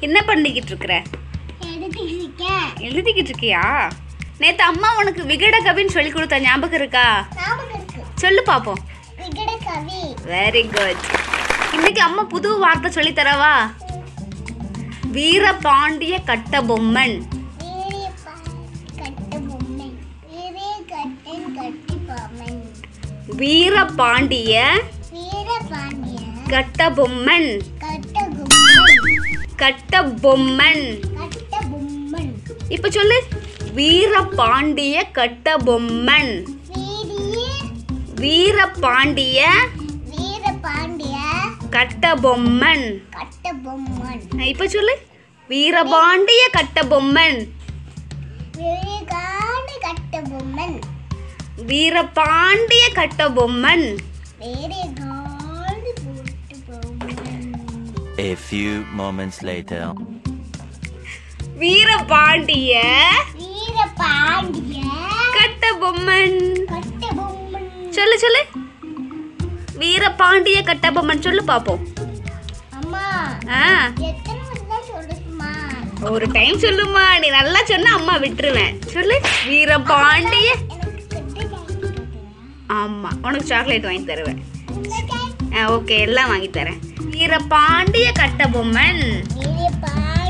என்ன பண்ணிக்கிட்டு இருக்கிற எடுத்துக்கிட்டேன் எழுதிக்கிட்டு இருக்கியா நேத்து அம்மா உனக்கு விகட கவின்னு சொல்லி கொடுத்த ஞாபகம் இருக்கா ஞாபகம் இருக்கு சொல்லு பாப்போம் விகட கவி வெரி குட் இன்னைக்கு அம்மா புது வார்த்தை சொல்லி தரவா வீரபாண்டிய கட்டபொம்மன் வீரிய கட்ட பொம்மை வீரிய கட்டன் கட்டி பொம்மன் வீரபாண்டிய வீர பாண்டிய கட்டபொம்மன் கட்ட பொம்மன் கட்டபொம்மன் கட்ட பொம்மன் இப்ப சொல்லு வீரபாண்டிய கட்டபொம்மன் வீரிய வீரபாண்டிய வீர பாண்டிய கட்டபொம்மன் கட்ட பொம்மன் இப்ப சொல்லு வீரபாண்டிய கட்டபொம்மன் வீரகாண்டு கட்ட பொம்மன் வீரபாண்டிய கட்டபொம்மன் வீரகாண்டு போட்டு Bomman A few moments later. Veerapandiya வீர பாண்டிய கட்டபொம்மன் கட்ட பொம்மன் சொல்லு சொல்லு வீரபாண்டிய கட்டபொம்மன் சொல்லு பாப்போம் அம்மா ஆ எத்தனை மணி தான் சொல்லுமா ஒரு டைம் சொல்லுமா நீ நல்லா சொன்னா அம்மா விட்டுருவேன் சொல்லு வீரபாண்டிய எனக்கு கிட்ட கேட்குறது ஆமா உனக்கு சாக்லேட் வாங்கி தருவேன் இந்த கேக் ஓகே எல்லாம் வாங்கி தரேன் வீரபாண்டிய கட்டபொம்மன் வீர பாண்டிய